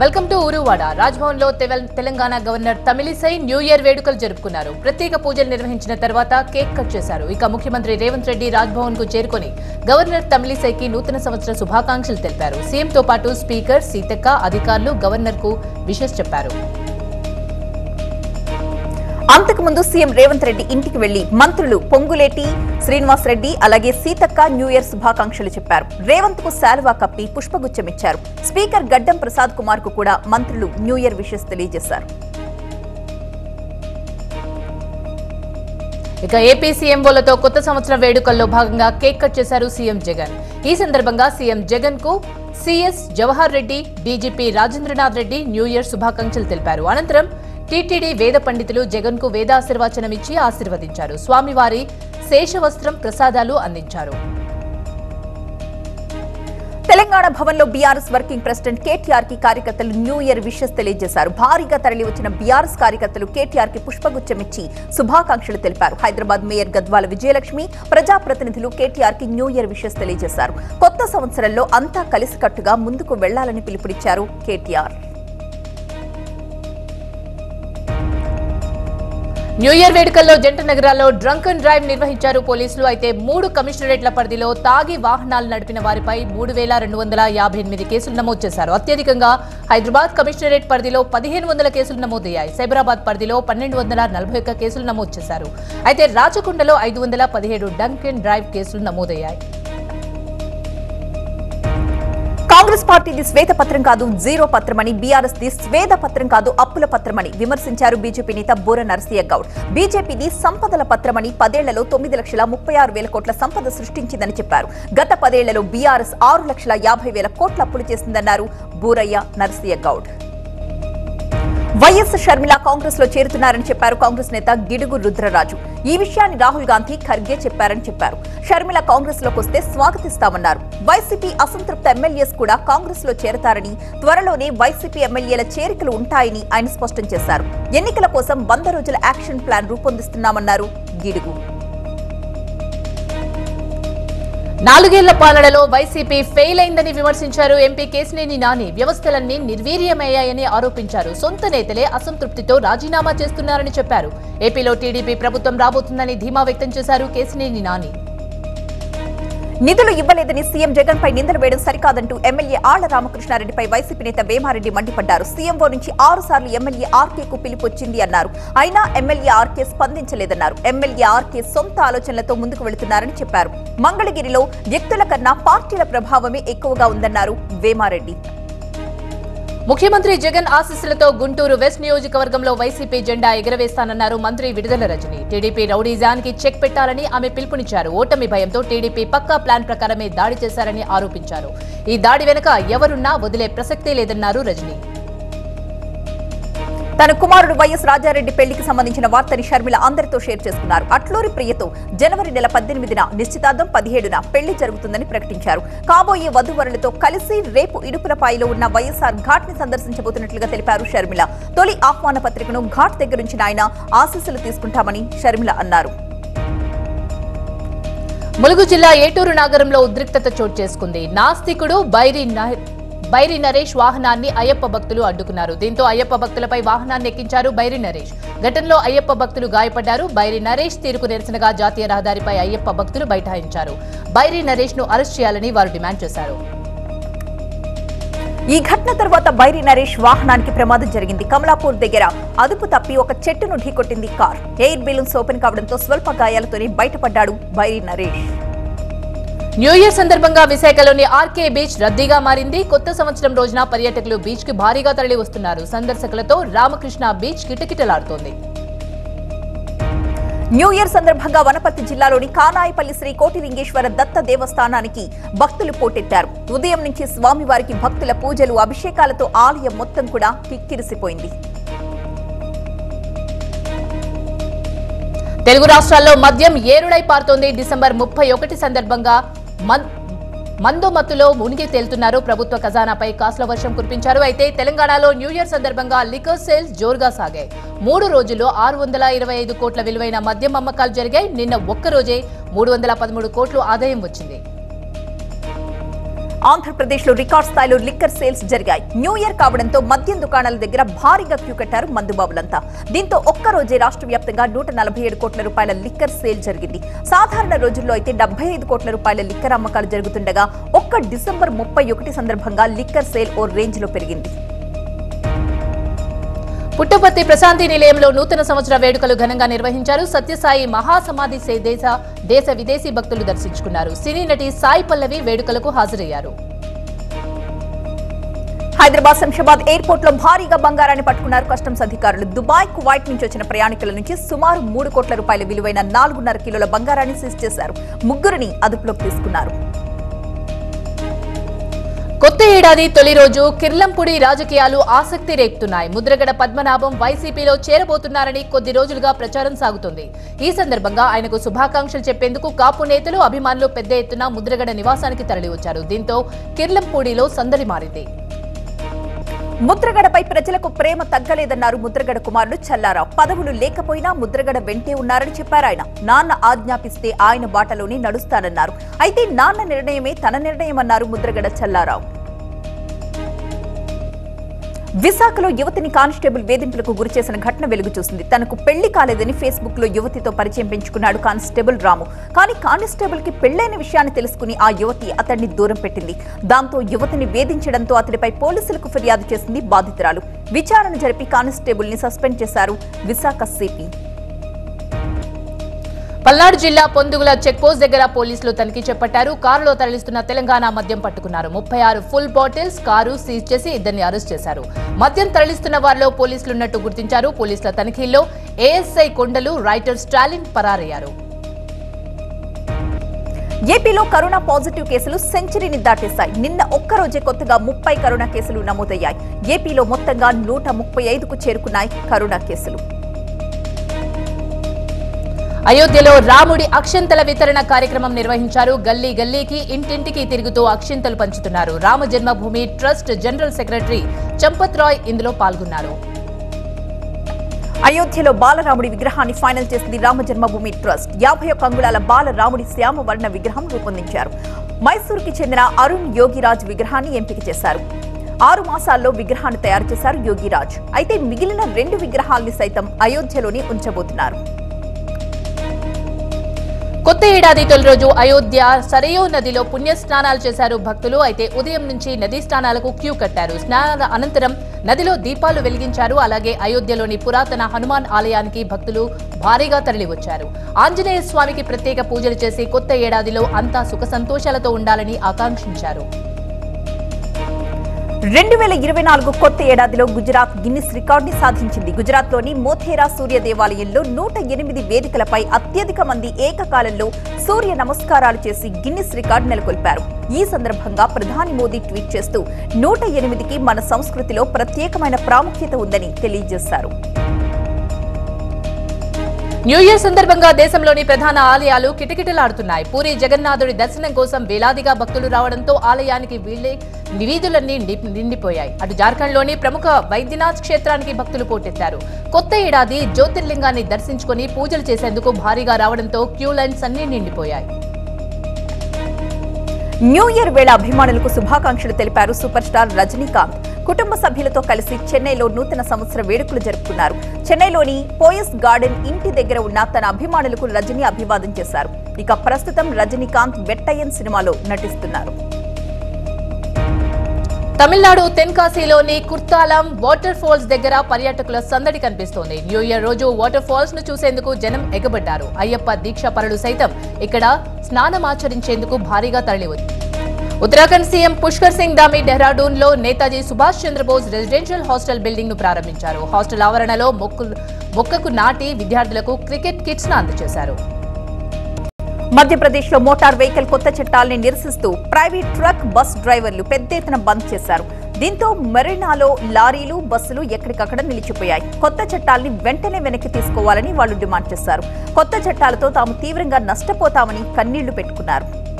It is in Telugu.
వెల్కమ్ టు ఊరువాడ రాజ్భవన్ లో Telangana governor Tamilisai new year వేడుకలు జరుపుకున్నారు ప్రత్యేక పూజలు నిర్వహించిన తర్వాత కేక్ కట్ చేశారు ఇక ముఖ్యమంత్రి రేవంత్ రెడ్డి రాజ్భవన్ కు చేరుకొని గవర్నర్ తమిళిసైకి నూతన సంవత్సర శుభాకాంక్షలు తెలిపారు సీఎంతో పాటు స్పీకర్ సీతక్క అధికారులు గవర్నర్ కు విషెస్ చెప్పారు అంతకుముందు సీఎం రేవంత్ రెడ్డి ఇంటికి వెళ్లి మంత్రులు పొంగులేటి శ్రీనివాస్ రెడ్డి అలాగే సీతక్క న్యూ ఇయర్ శుభాకాంక్షలు చెప్పారు రేవంత్ కు శాలువా కప్పి పుష్పగుచ్చమిచ్చారు స్పీకర్ గడ్డం ప్రసాద్ కుమార్ కు కూడా మంత్రులు న్యూ ఇయర్ విషెస్ తెలియజేశారు ఇక ఏపీ సీఎంఓలతో కొత్త సంవత్సరం వేడుకల్లో భాగంగా కేక్ కట్ చేశారు సీఎం జగన్ ఈ సందర్భంగా సీఎం జగన్ కు CS Jawahar Reddy DGP Rajendranath Reddy new year శుభాకాంక్షలు తెలిపారు అనంతరం టీటీడీ వేద పండితులు జగన్ కు వేదాశీర్వచనం ఇచ్చి ఆశీర్వదించారు స్వామివారి శేషవస్త్రం ప్రసాదాలు అందించారు తెలంగాణ భవన్ లో బీఆర్ఎస్ వర్కింగ్ ప్రెసిడెంట్ కేటీఆర్ కి కార్యకర్తలు న్యూ ఇయర్ విషెస్ తెలియజేశారు భారీగా తరలి వచ్చిన బీఆర్ఎస్ కార్యకర్తలు కేటీఆర్ కి పుష్పగుచ్చమిచ్చి శుభాకాంక్షలు తెలిపారు హైదరాబాద్ మేయర్ గద్వాల విజయలక్ష్మి ప్రజాప్రతినిధులు కేటీఆర్ కి న్యూ ఇయర్ విషెస్ తెలియజేశారు కొత్త సంవత్సరంలో అంతా కలిసికట్టుగా ముందుకు వెళ్లాలని పిలుపునిచ్చారు కేటీఆర్ న్యూ ఇయర్ వేడుకల్లో జంట నగరాల్లో డ్రంక్ అండ్ డ్రైవ్ నిర్వహించారు పోలీసులు అయితే మూడు కమిషనరేట్ల పరిధిలో తాగి వాహనాలు నడిపిన వారిపై మూడు వేల రెండు వందల యాభై ఎనిమిది కేసులు నమోదు చేశారు అత్యధికంగా హైదరాబాద్ కమిషనరేట్ పరిధిలో పదిహేను వందల కేసులు నమోదయ్యాయి సైబరాబాద్ పరిధిలో పన్నెండు వందల నలభై ఒక్క కేసులు నమోదు చేశారు అయితే రాచకొండలో ఐదు వందల పదిహేడు డ్రంక్ అండ్ డ్రైవ్ కేసులు నమోదయ్యాయి కాంగ్రెస్ పార్టీది శ్వేతపత్రం కాదు జీరో పత్రమని బీఆర్ఎస్ ది శ్వేత పత్రం కాదు అప్పుల పత్రమని విమర్శించారు బీజేపీ నేత బూర నరసయ్య గౌడ్ బీజేపీది సంపదల పత్రమని పదేళ్లలో తొమ్మిది లక్షల ముప్పై ఆరు వేల కోట్ల సంపద సృష్టించిందని చెప్పారు గత పదేళ్లలో బీఆర్ఎస్ ఆరు లక్షల యాభై వేల కోట్ల అప్పులు చేసిందన్నారు బూరయ్య నరసయ్య గౌడ్ వైఎస్ షర్మిల కాంగ్రెస్ లో చేరుతున్నారని చెప్పారు కాంగ్రెస్ నేత గిడుగు రుద్రరాజు ఈ విషయాన్ని రాహుల్ గాంధీ ఖర్గే చెప్పారని చెప్పారు షర్మిల కాంగ్రెస్ లోకి వస్తే స్వాగతిస్తామన్నారు వైసీపీ అసంతృప్త ఎమ్మెల్యేస్ కూడా కాంగ్రెస్ లో చేరతారని త్వరలోనే వైసీపీ ఎమ్మెల్యేల చేరికలు ఉంటాయని ఆయన స్పష్టం చేశారు ఎన్నికల కోసం వంద రోజుల యాక్షన్ ప్లాన్ రూపొందిస్తున్నామన్నారు గిడుగు నాలుగేళ్ల పాలనలో వైసీపీ ఫెయిల్ అయిందని విమర్శించారు ఎంపీ కేసినేని నాని వ్యవస్థలన్నీ నిర్వీర్యమయ్యాయని ఆరోపించారు సొంత నేతలే అసంతృప్తితో రాజీనామా చేస్తున్నారని చెప్పారు ఏపీలో టీడీపీ ప్రభుత్వం రాబోతుందని ధీమా వ్యక్తం చేశారు కేసినేని నాని నిధులు ఇవ్వలేదని సీఎం జగన్ పై నిందలు వేయడం సరికాదంటూ ఎమ్మెల్యే ఆళ్ల రామకృష్ణారెడ్డిపై వైసీపీ నేత వేమారెడ్డి మండిపడ్డారు సీఎంఓ నుంచి ఆరు సార్లు ఎమ్మెల్యే ఆర్కే కు పిలుపొచ్చింది అన్నారు అయినా ఎమ్మెల్యే ఆర్కే స్పందించలేదన్నారు ఎమ్మెల్యే ఆర్కే సొంత ఆలోచనలతో ముందుకు వెళుతున్నారని చెప్పారు మంగళగిరిలో వ్యక్తుల కన్నా పార్టీల ప్రభావమే ఎక్కువగా ఉందన్నారు వేమారెడ్డి ముఖ్యమంత్రి జగన్ ఆశీస్సులతో గుంటూరు వెస్ట్ నియోజకవర్గంలో వైసీపీ జెండా ఎగరవేస్తానన్నారు మంత్రి విడుదల రజని టీడీపీ రౌడీజానికి చెక్ పెట్టాలని ఆమె పిలుపునిచ్చారు ఓటమి భయంతో టీడీపీ పక్కా ప్లాన్ ప్రకారమే దాడి చేశారని ఆరోపించారు ఈ దాడి వెనుక ఎవరున్నా వదిలే ప్రసక్తే లేదన్నారు రజని తన కుమారుడు వైఎస్ రాజారెడ్డి పెళ్లికి సంబంధించిన వార్తని షర్మిల అందరితో షేర్ చేసుకున్నారు అట్లూరి ప్రియతో జనవరి నెల పద్దెనిమిదిన నిశ్చితార్థం పదిహేడున పెళ్లి జరుగుతుందని ప్రకటించారు కాబోయే వధువరులతో కలిసి రేపు ఇడుపులపాయిలో ఉన్న వైఎస్ఆర్ ఘాట్ ని సందర్శించబోతున్నట్లుగా తెలిపారు షర్మిల తొలి ఆహ్వాన పత్రికను ఘాట్ దగ్గర నుంచి ఆయన ఆశీస్సులు తీసుకుంటామని షర్మిల అన్నారు ములుగు జిల్లా ఏటూరు నగరంలో ఉద్రిక్తత చోటు చేసుకుంది నాస్తికుడు బైరి న- బైరి నరేష్ వాహనాన్ని అయ్యప్ప భక్తులు అడ్డుకున్నారు దీంతో అయ్యప్ప భక్తులపై వాహనాన్ని ఎక్కించారు బైరి నరేష్ ఘటనలో అయ్యప్ప భక్తులు గాయపడ్డారు బైరి నరేష్ తీరుకు నిరసనగా జాతీయ రహదారిపై అయ్యప్ప భక్తులు బైఠాయించారు బైరి నరేష్ ను అరెస్ట్ చేయాలని వారు డిమాండ్ చేశారు ఈ ఘటన తర్వాత బైరి నరేష్ వాహనానికి ప్రమాదం జరిగింది కమలాపూర్ దగ్గర అదుపు తప్పి ఒక చెట్టును ఢీకొట్టింది కార్ ఎయిర్ బెలూన్స్ ఓపెన్ కావడంతో స్వల్ప గాయాలతోనే బయటపడ్డాడు బైరి నరేష్ న్యూ ఇయర్ సందర్భంగా విశాఖలోని ఆర్కే బీచ్ రద్దీగా మారింది కొత్త సంవత్సరం రోజున పర్యాటకులు బీచ్ కి భారీగా తరలి వస్తున్నారు సందర్శకులతో రామకృష్ణ బీచ్ కిటకిటలాడుతోంది న్యూ ఇయర్ సందర్భంగా వనపర్తి జిల్లాలోని కానాయిపల్లి శ్రీ కోటిలింగేశ్వర దత్త దేవస్థానానికి భక్తులు పోటెత్తారు ఉదయం నుంచి స్వామివారికి భక్తుల పూజలు అభిషేకాలతో ఆలయం మొత్తం కూడా కిక్కిరిసిపోయింది తెలుగు రాష్ట్రాల్లో మద్యం ఏరుడై పారుతోంది డిసెంబర్ ముప్పై ఒకటి సందర్భంగా మన్- మందు మత్తులో మునిగి తేలుతున్నారు ప్రభుత్వ ఖజానాపై కాసుల వర్షం కురిపించారు అయితే తెలంగాణలో న్యూ ఇయర్ సందర్భంగా లికర్ సేల్స్ జోరుగా సాగాయి మూడు రోజుల్లో ఆరు వందల ఇరవై ఐదు కోట్ల విలువైన మద్యం అమ్మకాలు జరిగాయి నిన్న ఒక్క రోజే మూడు వందల పదమూడు కోట్లు ఆదాయం వచ్చింది ఆంధ్రప్రదేశ్ లో రికార్డ్ స్థాయిలో లిక్కర్ సేల్స్ జరిగాయి న్యూ ఇయర్ కావడంతో మద్యం దుకాణాల దగ్గర భారీగా క్యూ కట్టారు మందుబాబులంతా దీంతో ఒక్క రోజే రాష్ట్ర వ్యాప్తంగా నూట నలభై ఏడు కోట్ల రూపాయల లిక్కర్ సేల్ జరిగింది సాధారణ రోజుల్లో అయితే డెబ్బై ఐదు కోట్ల రూపాయల లిక్కర్ అమ్మకాలు జరుగుతుండగా ఒక్క డిసెంబర్ ముప్పై ఒకటి సందర్భంగా లిక్కర్ సేల్ ఓ రేంజ్ లో పెరిగింది పుట్టపర్తి ప్రశాంతి నిలయంలో నూతన సంవత్సర వేడుకలు ఘనంగా నిర్వహించారు సత్యసాయి మహాసమాధి సే- దేశ దేశ విదేశీ భక్తులు దర్శించుకున్నారు సినీ నటి సాయి పల్లవి వేడుకలకు హాజరయ్యారు హైదరాబాద్ శంషాబాద్ ఎయిర్పోర్ట్ లో భారీగా బంగారాన్ని పట్టుకున్నారు కస్టమ్స్ అధికారులు దుబాయ్ కువైట్ నుంచి వచ్చిన ప్రయాణికుల నుంచి సుమారు మూడు కోట్ల రూపాయల విలువైన నాలుగున్నర కిలోల బంగారాన్ని సీజ్ చేశారు ముగ్గురిని అదుపులోకి తీసుకున్నారు కొత్త ఏడాది తొలి రోజు కిర్లంపూడి రాజకీయాలు ఆసక్తి రేపుతున్నాయి ముద్రగడ పద్మనాభం వైసీపీలో చేరబోతున్నారని కొద్ది రోజులుగా ప్రచారం సాగుతోంది ఈ సందర్భంగా ఆయనకు శుభాకాంక్షలు చెప్పేందుకు కాపు నేతలు అభిమానులు పెద్ద ఎత్తున ముద్రగడ నివాసానికి తరలివచ్చారు దీంతో కిర్లంపూడిలో సందడి మారింది ముద్రగడపై ప్రజలకు ప్రేమ తగ్గలేదన్నారు ముద్రగడ కుమారుడు చల్లారావు పదవులు లేకపోయినా ముద్రగడ వెంటే ఉన్నారని చెప్పారు ఆయన నాన్న ఆజ్ఞాపిస్తే ఆయన బాటలోనే నడుస్తానన్నారు అయితే నాన్న నిర్ణయమే తన నిర్ణయమన్నారు ముద్రగడ చల్లారావు విశాఖలో యువతిని కానిస్టేబుల్ వేధింపులకు గురిచేసిన ఘటన వెలుగు చూసింది తనకు పెళ్లి కాలేదని ఫేస్బుక్ లో యువతితో పరిచయం పెంచుకున్నాడు కానిస్టేబుల్ రాము కానీ కానిస్టేబుల్ కి పెళ్లైన విషయాన్ని తెలుసుకుని ఆ యువతి అతన్ని దూరం పెట్టింది దాంతో యువతిని వేధించడంతో అతడిపై పోలీసులకు ఫిర్యాదు చేసింది బాధితురాలు విచారణ జరిపి కానిస్టేబుల్ ని సస్పెండ్ చేశారు విశాఖ సిపి పల్నాడు జిల్లా పొందుగుల చెక్పోస్ట్ దగ్గర పోలీసులు తనిఖీ చేపట్టారు కారులో తరలిస్తున్న తెలంగాణ మద్యం పట్టుకున్నారు ముప్పై ఆరు ఫుల్ బాటిల్స్ కారు సీజ్ చేసి ఇద్దరిని అరెస్ట్ చేశారు మద్యం తరలిస్తున్న వారిలో పోలీసులున్నట్టు గుర్తించారు పోలీసుల తనిఖీల్లో ఏఎస్ఐ కొండలు రైటర్ స్టాలిన్ పరారయ్యారు ఏపీలో కరోనా పాజిటివ్ కేసులు సెంచరీని దాటేశాయి నిన్న ఒక్కరోజే కొత్తగా ముప్పై కరోనా కేసులు నమోదయ్యాయి ఏపీలో మొత్తంగా నూట ముప్పై ఐదుకు చేరుకున్నాయి కరోనా కేసులు అయోధ్యలో రాముడి అక్షంతల వితరణ కార్యక్రమం నిర్వహించారు గల్లీ గల్లీకి ఇంటింటికి తిరుగుతూ అక్షింతలు పంచుతున్నారు Rama Janmabhoomi trust general secretary Champat Rai ఇందులో పాల్గొన్నారు అయోధ్యలో బాలరాముడి విగ్రహాన్ని ఫైనల్ చేసింది రామ జన్మభూమి ట్రస్ట్ యాభై ఒక్క అంగుళాల బాలరాముడి శ్యామ వర్ణ విగ్రహం రూపొందించారు మైసూరుకి చెందిన అరుణ్ యోగిరాజ్ విగ్రహాన్ని ఎంపిక చేశారు ఆరు మాసాల్లో విగ్రహాన్ని తయారు చేశారు యోగిరాజ్ అయితే మిగిలిన రెండు విగ్రహాల్ని సైతం అయోధ్యలోనే ఉంచబోతున్నారు కొత్త ఏడాది తొలి రోజు అయోధ్య సరయూ నదిలో పుణ్య స్నానాలు చేశారు భక్తులు అయితే ఉదయం నుంచి నదీ స్నానాలకు క్యూ కట్టారు స్నానాల అనంతరం నదిలో దీపాలు వెలిగించారు అలాగే అయోధ్యలోని పురాతన హనుమాన్ ఆలయానికి భక్తులు భారీగా తరలివచ్చారు ఆంజనేయ స్వామికి ప్రత్యేక పూజలు చేసి కొత్త ఏడాదిలో అంతా సుఖ సంతోషాలతో ఉండాలని ఆకాంక్షించారు రెండు వేల ఇరవై నాలుగు కొత్త ఏడాదిలో గుజరాత్ గిన్నిస్ రికార్డుని సాధించింది గుజరాత్లోని మోథేరా సూర్య దేవాలయంలో నూట ఎనిమిది వేదికలపై అత్యధిక మంది ఏకకాలంలో సూర్య నమస్కారాలు చేసి గిన్నిస్ రికార్డు నెలకొల్పారు ఈ సందర్భంగా ప్రధాని మోదీ ట్వీట్ చేస్తూ నూట ఎనిమిదికి మన సంస్కృతిలో ప్రత్యేకమైన ప్రాముఖ్యత ఉందని తెలియజేశారు న్యూ ఇయర్ సందర్భంగా దేశంలోని ప్రధాన ఆలయాలు కిటకిటలాడుతున్నాయి పూరి జగన్నాథుడి దర్శనం కోసం వేలాదిగా భక్తులు రావడంతో ఆలయానికి వీళ్లే వీధులన్నీ నిండి- నిండిపోయాయి అటు జార్ఖండ్లోని ప్రముఖ వైద్యనాథ్ క్షేత్రానికి భక్తులు పోటెత్తారు కొత్త ఏడాది జ్యోతిర్లింగాన్ని దర్శించుకుని పూజలు చేసేందుకు భారీగా రావడంతో క్యూ లైన్స్ అన్నీ నిండిపోయాయి న్యూ ఇయర్ వేళ అభిమానులకు శుభాకాంక్షలు తెలిపారు సూపర్ స్టార్ రజనీకాంత్ కుటుంబ సభ్యులతో కలిసి చెన్నైలో నూతన సంవత్సర వేడుకలు జరుపుకున్నారు చెన్నైలోని పోయస్ గార్డెన్ ఇంటి దగ్గర ఉన్న తన అభిమానులకు రజనీ అభివాదం చేశారు ఇక ప్రస్తుతం రజనీకాంత్ వెట్టయ్యన్ సినిమాలో నటిస్తున్నారు తమిళనాడు తెన్కాశీలోని కుర్తాలం వాటర్ ఫాల్స్ దగ్గర పర్యాటకుల సందడి కనిపిస్తోంది న్యూ ఇయర్ రోజు వాటర్ ఫాల్స్ ను చూసేందుకు జనం ఎగబడ్డారు అయ్యప్ప దీక్ష పరులు సైతం ఇక్కడ స్నానమాచరించేందుకు భారీగా తరలివచ్చు ఉత్తరాఖండ్ సీఎం పుష్కర్ సింగ్ దామి డెహ్రాడూన్ లో Netaji Subhash Chandra Bose residential hostel building ను ప్రారంభించారు హాస్టల్ ఆవరణలో మొక్కు మొక్కకు నాటి విద్యార్థులకు క్రికెట్ కిట్స్ ను అందజేశారు మధ్యప్రదేశ్ లో మోటార్ వెహికల్ కొత్త చట్టాలని నిరసిస్తూ ప్రైవేట్ ట్రక్ బస్ డ్రైవర్లు పెద్ద ఎత్తున బంద్ చేశారు దీంతో మెరీనాలో లారీలు బస్సులు ఎక్కడికక్కడ నిలిచిపోయాయి కొత్త చట్టాల్ని వెంటనే వెనక్కి తీసుకోవాలని వాళ్ళు డిమాండ్ చేశారు కొత్త చట్టాలతో తాము తీవ్రంగా నష్టపోతామని కన్నీళ్లు పెట్టుకున్నారు